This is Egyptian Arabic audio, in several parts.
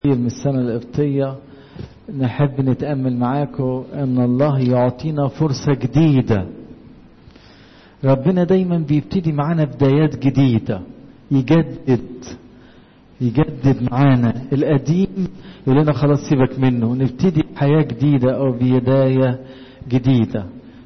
من السنة القبطية نحب نتأمل معاكم أن الله يعطينا فرصة جديدة ربنا دايما بيبتدي معانا بدايات جديدة يجدد يجدد معانا القديم يقول لنا خلاص سيبك منه نبتدي حياة جديدة أو بداية جديدة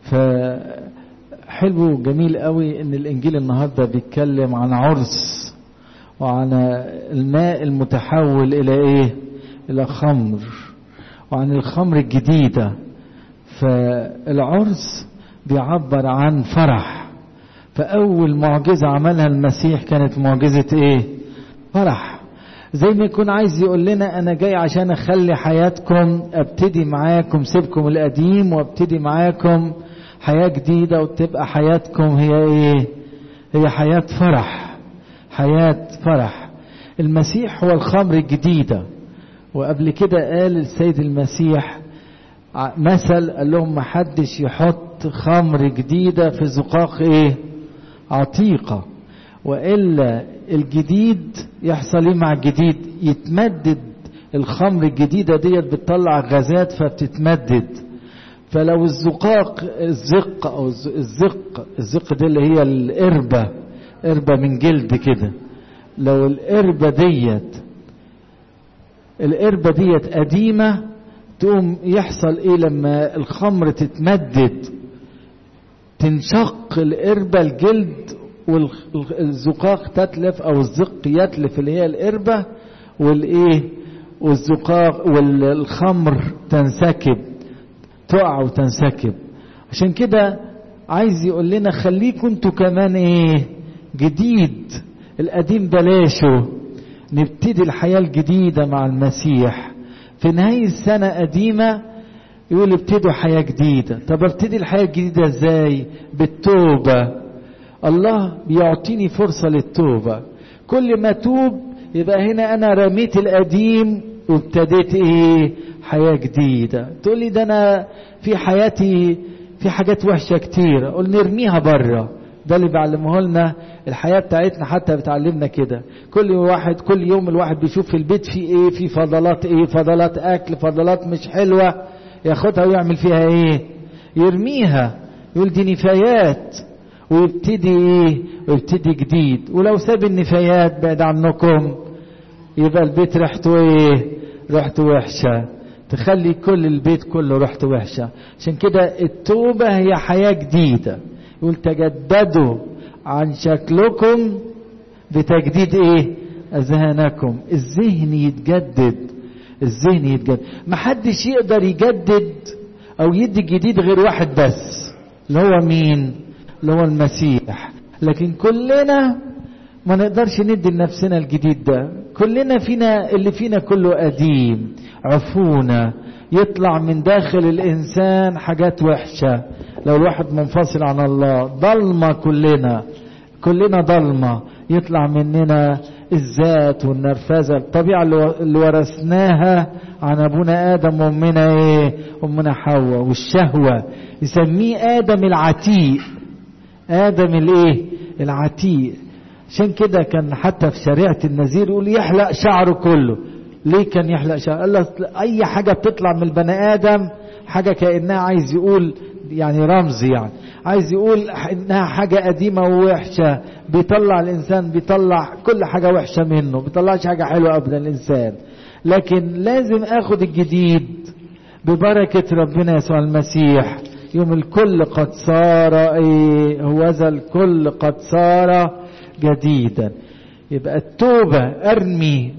فحلو وجميل قوي ان الانجيل النهارده بيتكلم عن عرس وعن الماء المتحول الى ايه الى خمر وعن الخمر الجديدة فالعرس بيعبر عن فرح فأول معجزة عملها المسيح كانت معجزة ايه فرح زي ما يكون عايز يقول لنا انا جاي عشان اخلي حياتكم ابتدي معاكم سيبكم القديم وابتدي معاكم حياة جديدة وتبقى حياتكم هي ايه هي حياة فرح حياة فرح المسيح هو الخمر الجديدة وقبل كده قال السيد المسيح مثل قال لهم محدش يحط خمر جديدة في زقاق ايه عتيقة وإلا الجديد يحصل ايه مع الجديد يتمدد الخمر الجديدة ديت بتطلع غازات فبتتمدد فلو الزقاق الزق او الزق الزق دي اللي هي القربة قربة من جلد كده لو القربة ديت القربة ديت قديمة تقوم يحصل ايه لما الخمر تتمدد تنشق القربة الجلد والزقاق تتلف او الزق يتلف اللي هي القربة والايه والزقاق والخمر تنسكب تقع وتنسكب عشان كده عايز يقول لنا خليكم انتوا كمان ايه جديد القديم بلاشه نبتدي الحياة الجديدة مع المسيح في نهاية السنة قديمة يقول ابتدوا حياة جديدة طب ابتدي الحياة الجديدة ازاي بالتوبة الله بيعطيني فرصة للتوبة كل ما توب يبقى هنا انا رميت القديم وابتديت ايه حياة جديدة تقول لي ده انا في حياتي في حاجات وحشة كتير اقول نرميها بره ده اللي بيعلمه لنا الحياة بتاعتنا حتى بتعلمنا كده كل واحد كل يوم الواحد بيشوف في البيت في ايه في فضلات ايه فضلات اكل فضلات مش حلوة ياخدها ويعمل فيها ايه يرميها يقول دي نفايات ويبتدي ايه ويبتدي جديد ولو ساب النفايات بعد عنكم يبقى البيت ريحته ايه ريحته وحشه تخلي كل البيت كله ريحته وحشه عشان كده التوبه هي حياه جديده يقول تجددوا عن شكلكم بتجديد ايه اذهانكم الذهن يتجدد الذهن يتجدد محدش يقدر يجدد او يدي جديد غير واحد بس اللي هو مين اللي هو المسيح لكن كلنا ما نقدرش ندي لنفسنا الجديد ده كلنا فينا اللي فينا كله قديم عفونة يطلع من داخل الإنسان حاجات وحشة لو الواحد منفصل عن الله ضلمة كلنا كلنا ضلمة يطلع مننا الذات والنرفزة الطبيعة اللي ورثناها عن أبونا آدم وأمنا إيه أمنا حواء والشهوة يسميه آدم العتيق آدم الإيه العتيق عشان كده كان حتى في شريعة النذير يقول يحلق شعره كله ليه كان يحلق شعره قال له أي حاجة بتطلع من البني آدم حاجة كأنها عايز يقول يعني رمز يعني عايز يقول انها حاجة قديمة ووحشة بيطلع الانسان بيطلع كل حاجة وحشة منه بيطلعش حاجة حلوة ابدا الانسان لكن لازم اخد الجديد ببركة ربنا يسوع المسيح يوم الكل قد صار ايه هوذا الكل قد صار جديدا يبقى التوبة ارمي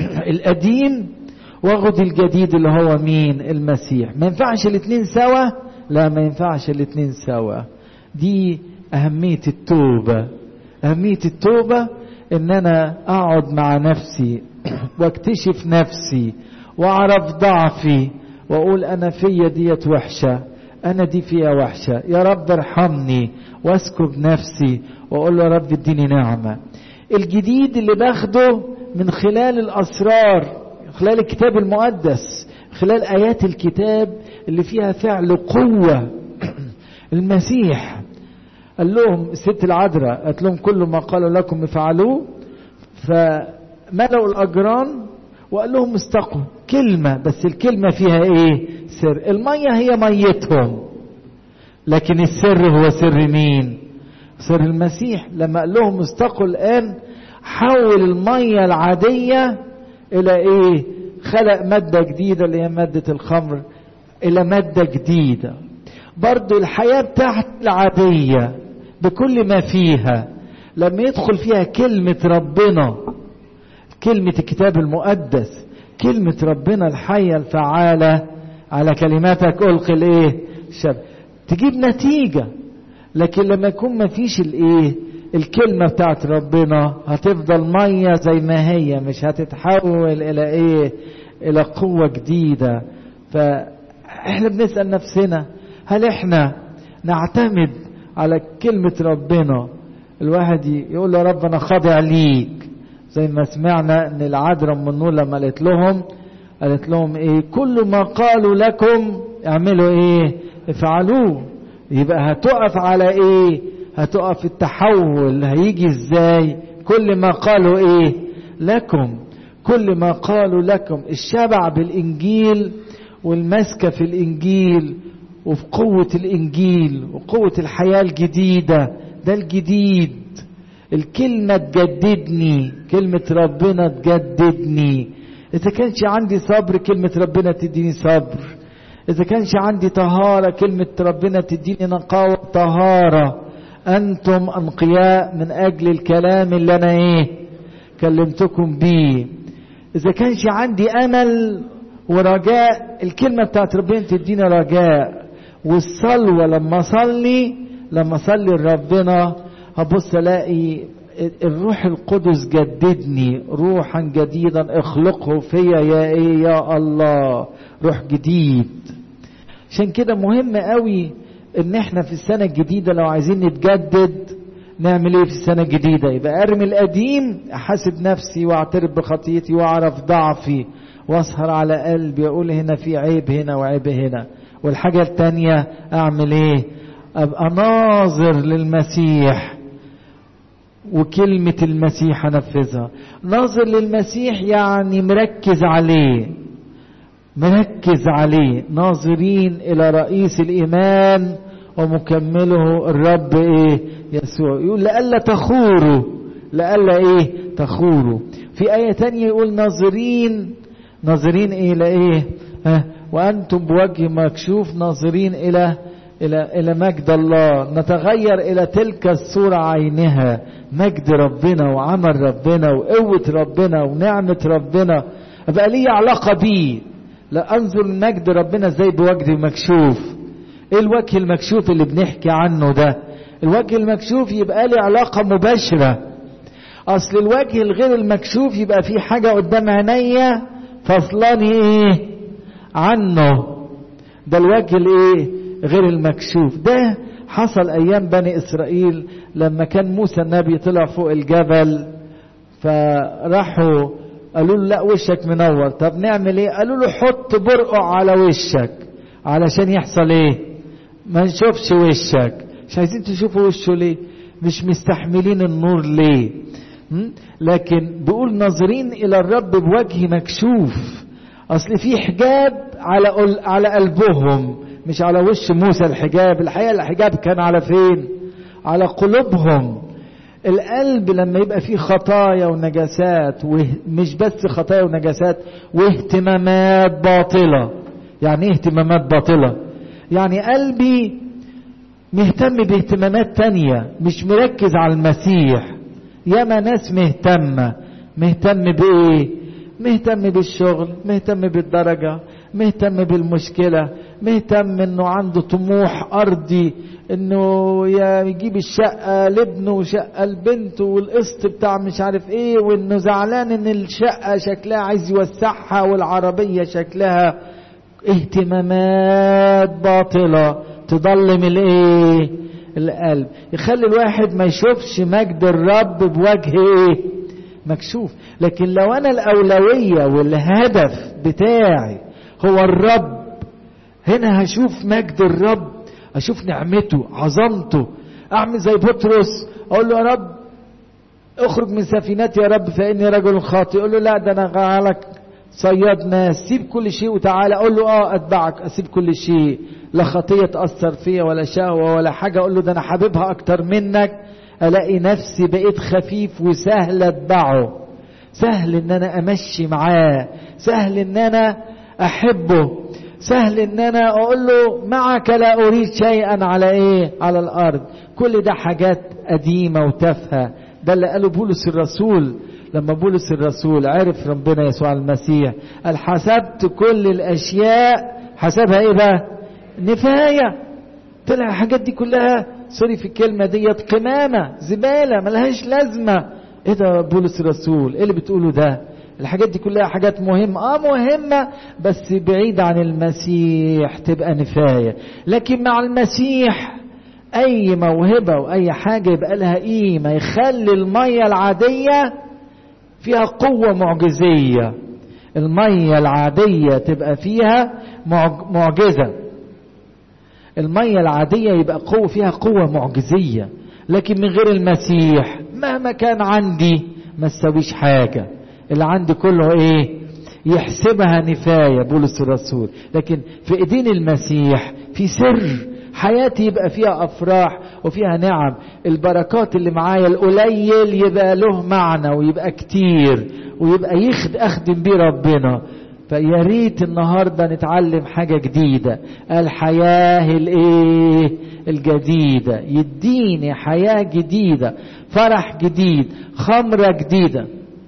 القديم واخد الجديد اللي هو مين المسيح ما ينفعش الاتنين سوا لا ما ينفعش الاتنين سوا دي أهمية التوبة أهمية التوبة إن أنا أقعد مع نفسي واكتشف نفسي وأعرف ضعفي وأقول أنا فيا ديت وحشة أنا دي فيها وحشة يا رب ارحمني واسكب نفسي وأقول له يا رب اديني نعمة الجديد اللي باخده من خلال الأسرار خلال الكتاب المقدس خلال آيات الكتاب اللي فيها فعل قوة المسيح قال لهم الست العذراء قالت لهم كل ما قال لكم افعلوه فملأوا الأجران وقال لهم استقوا كلمة بس الكلمة فيها ايه سر المية هي ميتهم لكن السر هو سر مين سر المسيح لما قال لهم استقوا الآن حول المية العادية إلى إيه خلق مادة جديدة اللي هي مادة الخمر إلى مادة جديدة برضو الحياة بتاعت العادية بكل ما فيها لما يدخل فيها كلمة ربنا كلمة الكتاب المقدس كلمة ربنا الحية الفعالة على كلماتك ألقي الإيه شب تجيب نتيجة لكن لما يكون ما فيش الإيه الكلمة بتاعت ربنا هتفضل مية زي ما هي مش هتتحول إلى إيه إلى قوة جديدة فإحنا بنسأل نفسنا هل إحنا نعتمد على كلمة ربنا الواحد يقول له رب أنا خاضع ليك زي ما سمعنا ان العذراء من نور لما قالت لهم قالت لهم ايه كل ما قالوا لكم اعملوا ايه افعلوه يبقى هتقف على ايه هتقف التحول هيجي ازاي كل ما قالوا ايه لكم كل ما قالوا لكم الشبع بالانجيل والمسكه في الانجيل وفي قوه الانجيل وقوه الحياه الجديده ده الجديد الكلمة تجددني كلمة ربنا تجددني إذا كانش عندي صبر كلمة ربنا تديني صبر إذا كانش عندي طهارة كلمة ربنا تديني نقاوة طهارة أنتم أنقياء من أجل الكلام اللي أنا إيه كلمتكم بيه إذا كانش عندي أمل ورجاء الكلمة بتاعت ربنا تديني رجاء والصلوة لما أصلي لما أصلي لربنا هبص الاقي الروح القدس جددني روحا جديدا اخلقه فيا يا ايه يا الله روح جديد عشان كده مهم قوي ان احنا في السنه الجديده لو عايزين نتجدد نعمل ايه في السنه الجديده يبقى ارمي القديم احاسب نفسي واعترف بخطيتي واعرف ضعفي واسهر على قلبي اقول هنا في عيب هنا وعيب هنا والحاجه التانيه اعمل ايه ابقى ناظر للمسيح وكلمة المسيح أنفذها ناظر للمسيح يعني مركز عليه مركز عليه ناظرين إلى رئيس الإيمان ومكمله الرب إيه يسوع يقول لألا تخوروا لألا إيه تخوروا في آية تانية يقول ناظرين ناظرين إلى إيه ها وأنتم بوجه مكشوف ناظرين إلى إلى إلى مجد الله نتغير إلى تلك الصورة عينها مجد ربنا وعمل ربنا وقوة ربنا ونعمة ربنا أبقى لي علاقة بيه لا أنظر مجد ربنا زي بوجه مكشوف إيه الوجه المكشوف اللي بنحكي عنه ده الوجه المكشوف يبقى لي علاقة مباشرة أصل الوجه الغير المكشوف يبقى في حاجة قدام عينيا فصلاني إيه عنه ده الوجه الإيه غير المكشوف ده حصل ايام بني اسرائيل لما كان موسى النبي طلع فوق الجبل فراحوا قالوا له لا وشك منور طب نعمل ايه قالوا له حط برقع على وشك علشان يحصل ايه ما نشوفش وشك مش عايزين تشوفوا وشه ليه مش مستحملين النور ليه لكن بيقول ناظرين الى الرب بوجه مكشوف اصل في حجاب على على قلبهم مش على وش موسى الحجاب الحقيقة الحجاب كان على فين على قلوبهم القلب لما يبقى فيه خطايا ونجاسات ومش بس خطايا ونجاسات واهتمامات باطلة يعني ايه اهتمامات باطلة يعني قلبي مهتم باهتمامات تانية مش مركز على المسيح ياما ناس مهتمة مهتم بايه مهتم بالشغل مهتم بالدرجة مهتم بالمشكلة مهتم انه عنده طموح ارضي انه يجيب الشقة لابنه وشقة لبنته والقسط بتاع مش عارف ايه وانه زعلان ان الشقة شكلها عايز يوسعها والعربية شكلها اهتمامات باطلة تضلم الايه القلب يخلي الواحد ما يشوفش مجد الرب بوجه ايه مكشوف لكن لو انا الاولوية والهدف بتاعي هو الرب هنا هشوف مجد الرب اشوف نعمته عظمته اعمل زي بطرس اقول له يا رب اخرج من سفينتي يا رب فاني رجل خاطئ يقول له لا ده انا جعلك صياد ناس سيب كل شيء وتعالى اقول له اه اتبعك اسيب كل شيء لا خطيه تاثر فيا ولا شهوه ولا حاجه اقول له ده انا حاببها اكتر منك الاقي نفسي بقيت خفيف وسهل اتبعه سهل ان انا امشي معاه سهل ان انا احبه سهل ان انا اقول له معك لا اريد شيئا على ايه على الارض كل ده حاجات قديمه وتافهه ده اللي قاله بولس الرسول لما بولس الرسول عرف ربنا يسوع المسيح قال حسبت كل الاشياء حسبها ايه بقى نفايه طلع الحاجات دي كلها سوري في الكلمه ديت قمامه زباله ملهاش لازمه ايه ده بولس الرسول ايه اللي بتقوله ده الحاجات دي كلها حاجات مهمة اه مهمة بس بعيد عن المسيح تبقى نفاية لكن مع المسيح اي موهبة واي حاجة يبقى لها قيمة يخلي المية العادية فيها قوة معجزية المية العادية تبقى فيها معجزة المية العادية يبقى قوة فيها قوة معجزية لكن من غير المسيح مهما كان عندي ما تسويش حاجة اللي عندي كله ايه يحسبها نفاية بولس الرسول لكن في ايدين المسيح في سر حياتي يبقى فيها افراح وفيها نعم البركات اللي معايا القليل يبقى له معنى ويبقى كتير ويبقى يخد اخدم بيه ربنا فيا ريت النهارده نتعلم حاجه جديده الحياه الايه الجديده يديني حياه جديده فرح جديد خمره جديده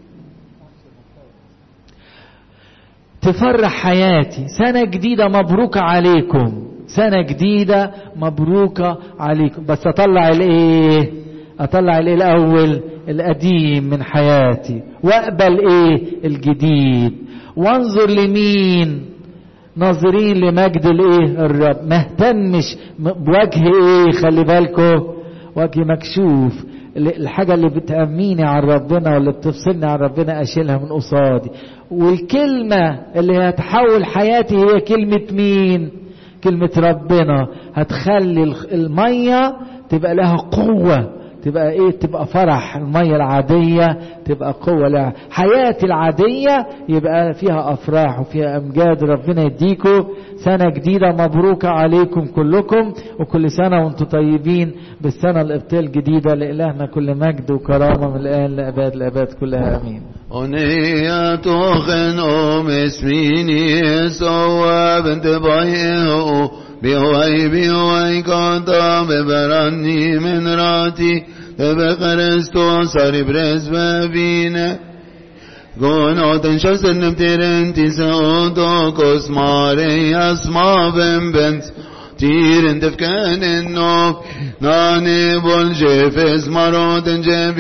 تفرح حياتي سنه جديده مبروكه عليكم سنه جديده مبروكه عليكم بس اطلع الايه اطلع الايه الاول القديم من حياتي واقبل ايه الجديد وانظر لمين ناظرين لمجد الايه الرب ما اهتمش بوجه ايه خلي بالكم وجه مكشوف الحاجه اللي بتأميني عن ربنا واللي بتفصلني عن ربنا اشيلها من قصادي والكلمه اللي هتحول حياتي هي كلمه مين كلمه ربنا هتخلي الميه تبقى لها قوه تبقى ايه تبقى فرح الميه العاديه تبقى قوه لها حياتي العاديه يبقى فيها افراح وفيها امجاد ربنا يديكم سنه جديده مبروكه عليكم كلكم وكل سنه وانتم طيبين بالسنه الابطال الجديده لالهنا كل مجد وكرامه من الان لاباد الاباد كلها امين أنية خنوم اسميني سوى بنت بايه بهوي بهوي كنت ببراني من راتي بخرستو صار برز بابينه Gonoten şösen nefterin سأودو كوسماري أسما بنبنت تيرن تفكان النوف ناني بول جيفز مرودن جيف